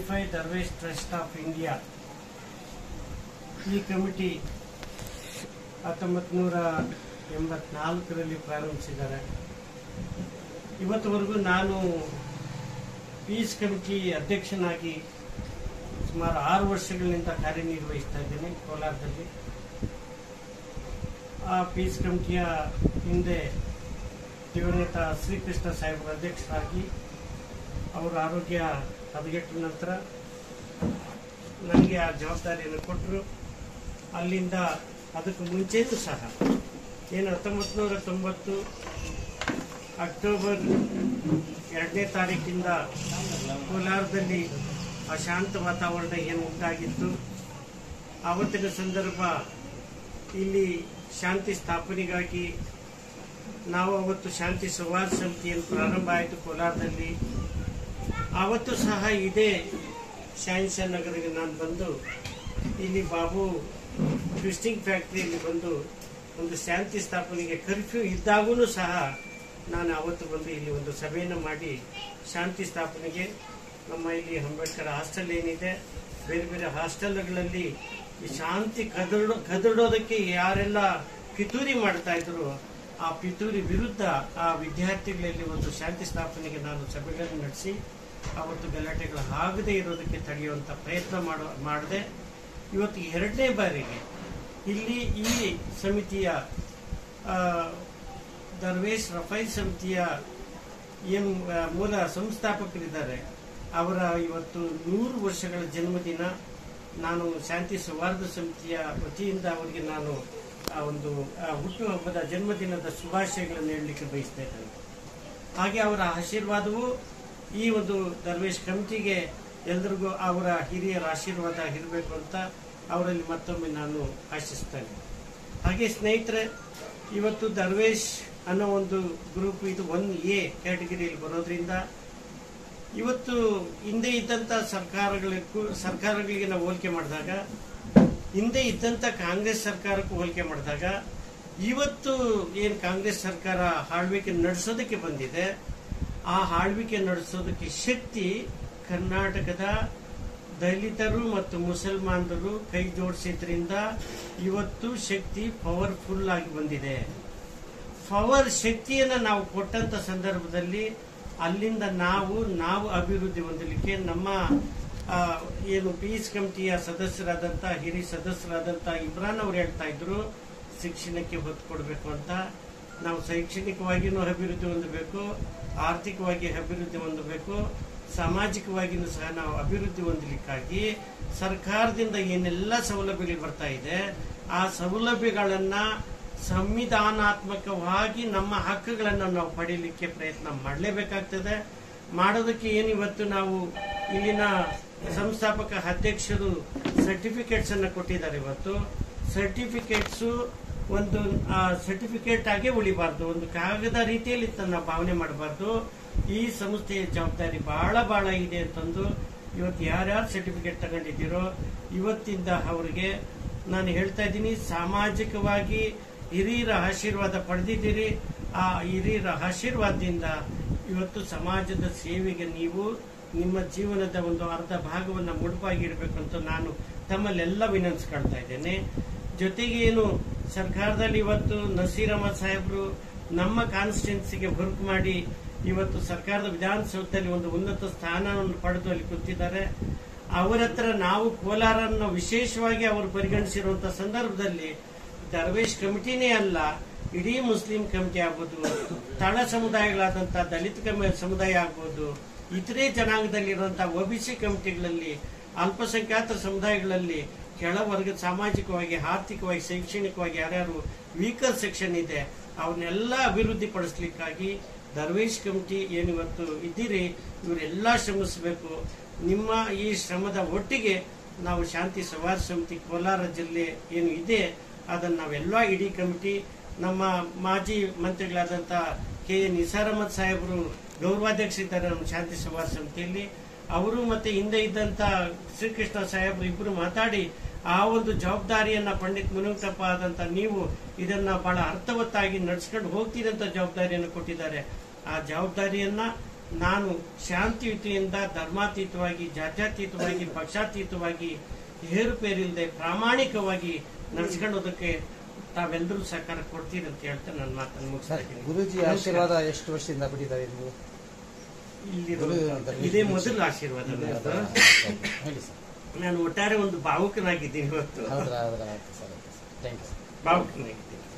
ಯುನಿಫೈ Darvesh trust of India ಈ committee ಹತ್ತೊಂಬತ್ತು ನೂರ ಎಂಬತ್ನಾಲ್ಕರಲ್ಲಿ ಪ್ರಾರಂಭಿಸಿದ್ದಾರೆ ಇವತ್ತುವರೆಗೂ ನಾನು ಪೀಸ್ ಕಮಿಟಿ ಅಧ್ಯಕ್ಷನಾಗಿ ಸುಮಾರು ಆರು ವರ್ಷಗಳಿಂದ ಕಾರ್ಯನಿರ್ವಹಿಸ್ತಾ ಇದ್ದೇನೆ ಕೋಲಾರದಲ್ಲಿ ಆ ಪೀಸ್ ಕಮಿಟಿಯ ಹಿಂದೆ ದಿವಂಗತ ಶ್ರೀಕೃಷ್ಣ ಸಾಹೇಬರ ಅಧ್ಯಕ್ಷರಾಗಿ ಅವರ ಆರೋಗ್ಯ ಹದಗೆಟ್ಟ ನಂತರ ನನಗೆ ಆ ಜವಾಬ್ದಾರಿಯನ್ನು ಕೊಟ್ಟರು ಅಲ್ಲಿಂದ ಅದಕ್ಕೆ ಮುಂಚೆಯೂ ಸಹ ಏನು ಹತ್ತೊಂಬತ್ತು ನೂರ ತೊಂಬತ್ತು ಅಕ್ಟೋಬರ್ ಎರಡನೇ ತಾರೀಕಿಂದ ಕೋಲಾರದಲ್ಲಿ ಅಶಾಂತ ವಾತಾವರಣ ಏನು ಉಂಟಾಗಿತ್ತು ಆವತ್ತಿನ ಸಂದರ್ಭ ಇಲ್ಲಿ ಶಾಂತಿ ಸ್ಥಾಪನೆಗಾಗಿ ನಾವು ಅವತ್ತು ಶಾಂತಿ ಸಂವಾದ ಸಮಿತಿಯನ್ನು ಪ್ರಾರಂಭ ಆಯಿತು ಕೋಲಾರದಲ್ಲಿ ಆವತ್ತು ಸಹ ಇದೇ ಶಾಹಿನ್ಶಾ ನಗರಿಗೆ ನಾನು ಬಂದು ಇಲ್ಲಿ ಬಾಬು ಟ್ವಿಸ್ಟಿಂಗ್ ಫ್ಯಾಕ್ಟ್ರಿಯಲ್ಲಿ ಬಂದು ಒಂದು ಶಾಂತಿ ಸ್ಥಾಪನೆಗೆ ಕರ್ಫ್ಯೂ ಇದ್ದಾಗೂ ಸಹ ನಾನು ಅವತ್ತು ಬಂದು ಇಲ್ಲಿ ಒಂದು ಸಭೆಯನ್ನು ಮಾಡಿ ಶಾಂತಿ ಸ್ಥಾಪನೆಗೆ ನಮ್ಮ ಇಲ್ಲಿ ಅಂಬೇಡ್ಕರ್ ಹಾಸ್ಟೆಲ್ ಏನಿದೆ ಬೇರೆ ಬೇರೆ ಹಾಸ್ಟೆಲ್ಗಳಲ್ಲಿ ಈ ಶಾಂತಿ ಕದಡೋ ಕದಡೋದಕ್ಕೆ ಯಾರೆಲ್ಲ ಪಿತೂರಿ ಮಾಡ್ತಾ ಇದ್ರು ಆ ಪಿತೂರಿ ವಿರುದ್ಧ ಆ ವಿದ್ಯಾರ್ಥಿಗಳಲ್ಲಿ ಒಂದು ಶಾಂತಿ ಸ್ಥಾಪನೆಗೆ ನಾನು ಸಭೆಗಳನ್ನು ನಡೆಸಿ ಅವತ್ತು ಗಲಾಟೆಗಳು ಆಗದೇ ಇರೋದಕ್ಕೆ ತಡೆಯುವಂತ ಪ್ರಯತ್ನ ಮಾಡೋ ಮಾಡದೆ ಇವತ್ತು ಎರಡನೇ ಬಾರಿಗೆ ಇಲ್ಲಿ ಈ ಸಮಿತಿಯ ಆ, ದರ್ವೇಶ್ ರಫೈಲ್ ಸಮಿತಿಯ ಏನು ಆ, ಮೂಲ ಸಂಸ್ಥಾಪಕರಿದ್ದಾರೆ ಅವರ ಇವತ್ತು ನೂರು ವರ್ಷಗಳ ಜನ್ಮದಿನ ನಾನು ಶಾಂತಿ ಸೌಹಾರ್ದ ಸಮಿತಿಯ ವತಿಯಿಂದ ಅವರಿಗೆ ನಾನು ಆ ಒಂದು ಆ, ಹುಟ್ಟುಹಬ್ಬದ ಜನ್ಮದಿನದ ಶುಭಾಶಯಗಳನ್ನು ಹೇಳಲಿಕ್ಕೆ ಬಯಸ್ತಾ ಇದ್ದೇನೆ ಹಾಗೆ ಅವರ ಆಶೀರ್ವಾದವು ಈ ಒಂದು ದರ್ವೇಶ್ ಕಮಿಟಿಗೆ ಎಲ್ರಿಗೂ ಅವರ ಹಿರಿಯರ ಆಶೀರ್ವಾದ ಇರಬೇಕು ಅಂತ ಅವರಲ್ಲಿ ಮತ್ತೊಮ್ಮೆ ನಾನು ಆಶಿಸ್ತೇನೆ ಹಾಗೆ ಸ್ನೇಹಿತರೆ ಇವತ್ತು ದರ್ವೇಶ್ ಅನ್ನೋ ಒಂದು ಗ್ರೂಪ್ ಇದು ಒನ್ ಎ ಕ್ಯಾಟಗರಿಯಲ್ಲಿ ಬರೋದ್ರಿಂದ ಇವತ್ತು ಹಿಂದೆ ಇದ್ದಂತ ಸರ್ಕಾರಗಳಿಗೂ ಸರ್ಕಾರಗಳಿಗೆ ನಾವು ಹೋಲಿಕೆ ಮಾಡಿದಾಗ ಹಿಂದೆ ಇದ್ದಂತ ಕಾಂಗ್ರೆಸ್ ಸರ್ಕಾರಕ್ಕೂ ಹೋಲಿಕೆ ಮಾಡಿದಾಗ ಇವತ್ತು ಏನ್ ಕಾಂಗ್ರೆಸ್ ಸರ್ಕಾರ ಆಳ್ವಿಕೆ ನಡೆಸೋದಕ್ಕೆ ಬಂದಿದೆ ಆ ಆಳ್ವಿಕೆ ನಡೆಸೋದಕ್ಕೆ ಶಕ್ತಿ ಕರ್ನಾಟಕದ ದಲಿತರು ಮತ್ತು ಮುಸಲ್ಮಾನರು ಕೈ ಜೋಡಿಸಿದ್ರಿಂದ ಇವತ್ತು ಶಕ್ತಿ ಪವರ್ಫುಲ್ ಆಗಿ ಬಂದಿದೆ ಪವರ್ ಶಕ್ತಿಯನ್ನ ನಾವು ಕೊಟ್ಟಂತ ಸಂದರ್ಭದಲ್ಲಿ ಅಲ್ಲಿಂದ ನಾವು ನಾವು ಅಭಿವೃದ್ಧಿ ಹೊಂದಲಿಕ್ಕೆ ನಮ್ಮ ಆ, ಏನು ಪೀಸ್ ಕಮಿಟಿಯ ಸದಸ್ಯರಾದಂತ ಹಿರಿಯ ಸದಸ್ಯರಾದಂತ ಇಮ್ರಾನ್ ಅವರು ಹೇಳ್ತಾ ಇದ್ರು ಶಿಕ್ಷಣಕ್ಕೆ ಒತ್ತು ಕೊಡಬೇಕು ಅಂತ ನಾವು ಶೈಕ್ಷಣಿಕವಾಗಿಯೂ ಅಭಿವೃದ್ಧಿ ಹೊಂದಬೇಕು ಆರ್ಥಿಕವಾಗಿ ಅಭಿವೃದ್ಧಿ ಹೊಂದಬೇಕು ಸಾಮಾಜಿಕವಾಗಿಯೂ ಸಹ ನಾವು ಅಭಿವೃದ್ಧಿ ಹೊಂದಲಿಕ್ಕಾಗಿ ಸರ್ಕಾರದಿಂದ ಏನೆಲ್ಲ ಸೌಲಭ್ಯಗಳು ಬರ್ತಾ ಇದೆ ಆ ಸೌಲಭ್ಯಗಳನ್ನ ಸಂವಿಧಾನಾತ್ಮಕವಾಗಿ ನಮ್ಮ ಹಕ್ಕುಗಳನ್ನು ನಾವು ಪಡೀಲಿಕ್ಕೆ ಪ್ರಯತ್ನ ಮಾಡಲೇಬೇಕಾಗ್ತದೆ ಮಾಡೋದಕ್ಕೆ ಏನು ಇವತ್ತು ನಾವು ಇಲ್ಲಿನ ಸಂಸ್ಥಾಪಕ ಅಧ್ಯಕ್ಷರು ಸರ್ಟಿಫಿಕೇಟ್ಸ್ ಅನ್ನ ಕೊಟ್ಟಿದ್ದಾರೆ ಇವತ್ತು ಸರ್ಟಿಫಿಕೇಟ್ಸ್ ಒಂದು ಸರ್ಟಿಫಿಕೇಟ್ ಆಗೇ ಉಳಿಬಾರ್ದು ಒಂದು ಕಾಗದ ರೀತಿಯಲ್ಲಿ ತನ್ನ ಭಾವನೆ ಮಾಡಬಾರ್ದು ಈ ಸಂಸ್ಥೆಯ ಜವಾಬ್ದಾರಿ ಬಹಳ ಬಹಳ ಇದೆ ಅಂತಂದು ಇವತ್ತು ಯಾರ್ಯಾರು ಸರ್ಟಿಫಿಕೇಟ್ ತಗೊಂಡಿದ್ದೀರೋ ಇವತ್ತಿಂದ ಅವರಿಗೆ ನಾನು ಹೇಳ್ತಾ ಇದ್ದೀನಿ ಸಾಮಾಜಿಕವಾಗಿ ಹಿರಿಯರ ಆಶೀರ್ವಾದ ಪಡೆದಿದ್ದೀರಿ ಆ ಹಿರಿಯರ ಆಶೀರ್ವಾದದಿಂದ ಇವತ್ತು ಸಮಾಜದ ಸೇವೆಗೆ ನೀವು ನಿಮ್ಮ ಜೀವನದ ಒಂದು ಅರ್ಧ ಭಾಗವನ್ನು ಮುಡುಪಾಗಿ ಇಡಬೇಕು ಅಂತ ನಾನು ತಮ್ಮಲ್ಲೆಲ್ಲ ವಿನಂತಿಸ್ಕೊಳ್ತಾ ಇದ್ದೇನೆ ಜೊತೆಗೆ ಏನು ಸರ್ಕಾರದಲ್ಲಿ ಇವತ್ತು ನಸೀರ್ ಅಹಮದ್ ಸಾಹೇಬರು ನಮ್ಮ ಕಾನ್ಸ್ಟಿಟ್ಯೂನ್ಸಿಗೆ ವರ್ಕ್ ಮಾಡಿ ಇವತ್ತು ಸರ್ಕಾರದ ವಿಧಾನಸೌಧದಲ್ಲಿ ಒಂದು ಉನ್ನತ ಸ್ಥಾನವನ್ನು ಪಡೆದು ಅಲ್ಲಿ ಕೂತಿದ್ದಾರೆ ಅವರ ಹತ್ರ ನಾವು ಕೋಲಾರನ್ನು ವಿಶೇಷವಾಗಿ ಅವರು ಪರಿಗಣಿಸಿರುವಂತಹ ಸಂದರ್ಭದಲ್ಲಿ ದರ್ವೇಶ್ ಕಮಿಟಿನೇ ಅಲ್ಲ ಇಡೀ ಮುಸ್ಲಿಂ ಕಮಿಟಿ ಆಗ್ಬೋದು ತಳ ಸಮುದಾಯಗಳಾದಂತಹ ದಲಿತ ಕಮ ಸಮುದಾಯ ಆಗ್ಬೋದು ಇತರೆ ಜನಾಂಗದಲ್ಲಿರುವಂತಹ ಒಬಿಸಿ ಕಮಿಟಿಗಳಲ್ಲಿ ಅಲ್ಪಸಂಖ್ಯಾತ ಸಮುದಾಯಗಳಲ್ಲಿ ಕೆಳವರ್ಗದ ಸಾಮಾಜಿಕವಾಗಿ ಆರ್ಥಿಕವಾಗಿ ಶೈಕ್ಷಣಿಕವಾಗಿ ಯಾರ್ಯಾರು ವೀಕರ್ ಸೆಕ್ಷನ್ ಇದೆ ಅವನ್ನೆಲ್ಲ ಅಭಿವೃದ್ಧಿ ಪಡಿಸ್ಲಿಕ್ಕಾಗಿ ದರ್ವೇಶ್ ಕಮಿಟಿ ಏನು ಇವತ್ತು ಇದ್ದೀರಿ ಇವರೆಲ್ಲ ಶ್ರಮಿಸಬೇಕು ನಿಮ್ಮ ಈ ಶ್ರಮದ ಒಟ್ಟಿಗೆ ನಾವು ಶಾಂತಿ ಸವಾರ ಸಮಿತಿ ಕೋಲಾರ ಜಿಲ್ಲೆ ಏನು ಇದೆ ಅದನ್ನು ನಾವೆಲ್ಲ ಇಡೀ ಕಮಿಟಿ ನಮ್ಮ ಮಾಜಿ ಮಂತ್ರಿಗಳಾದಂಥ ಕೆ ಎ ನಿಸಾರ್ ಅಹಮದ್ ಸಾಹೇಬರು ಗೌರವಾಧ್ಯಕ್ಷರಿದ್ದಾರೆ ನಮ್ಮ ಶಾಂತಿ ಸವಾರ ಸಮಿತಿಯಲ್ಲಿ ಅವರು ಮತ್ತೆ ಹಿಂದೆ ಇದ್ದಂತ ಶ್ರೀಕೃಷ್ಣ ಸಾಹೇಬರು ಇಬ್ಬರು ಮಾತಾಡಿ ಆ ಒಂದು ಜವಾಬ್ದಾರಿಯನ್ನ ಪಂಡಿತ್ ಮುನುಗಪ್ಪ ಆದಂತ ನೀವು ಇದನ್ನ ಬಹಳ ಅರ್ಥವತ್ತಾಗಿ ನಡ್ಸ್ಕೊಂಡು ಹೋಗ್ತೀರಿ ಅಂತ ಜವಾಬ್ದಾರಿಯನ್ನು ಕೊಟ್ಟಿದ್ದಾರೆ ಆ ಜವಾಬ್ದಾರಿಯನ್ನ ನಾನು ಶಾಂತಿಯುತಿಯಿಂದ ಧರ್ಮಾತೀತವಾಗಿ ಜಾತ್ಯತೀತವಾಗಿ ಪಕ್ಷಾತೀತವಾಗಿ ಹೇರುಪೇರಿಲ್ಲದೆ ಪ್ರಾಮಾಣಿಕವಾಗಿ ನಡೆಸ್ಕೊಳ್ಳೋದಕ್ಕೆ ತಾವೆಲ್ಲರೂ ಸಹಕಾರ ಕೊಡ್ತೀರಿ ಅಂತ ಹೇಳ್ತಾ ನನ್ನ ಮಾತನ್ನು ಮುಗಿಸ್ತಾ ಇದ್ದೀನಿ ಗುರುಜಿ ಆಶೀರ್ವಾದ ಎಷ್ಟು ವರ್ಷದಿಂದ ಪಡಿತಾರೆ ನೀವು ಇಲ್ಲಿರೋ ಗುರು- ಇದೇ ಮೊದಲು ಆಶೀರ್ವಾದ ನನ್ನದು. ಹೇಳಿ ಸರ್ ನಾನು ಒಟ್ಟಾರೆ ಒಂದು ಭಾವುಕನಾಗಿದ್ದೀನಿ ಇವತ್ತು ಹೌದ್ರಾ ಹೌದ್ರಾ ಆಯ್ತು sir okay sir thank you sir ಭಾವುಕನಾಗಿದ್ದೀನಿ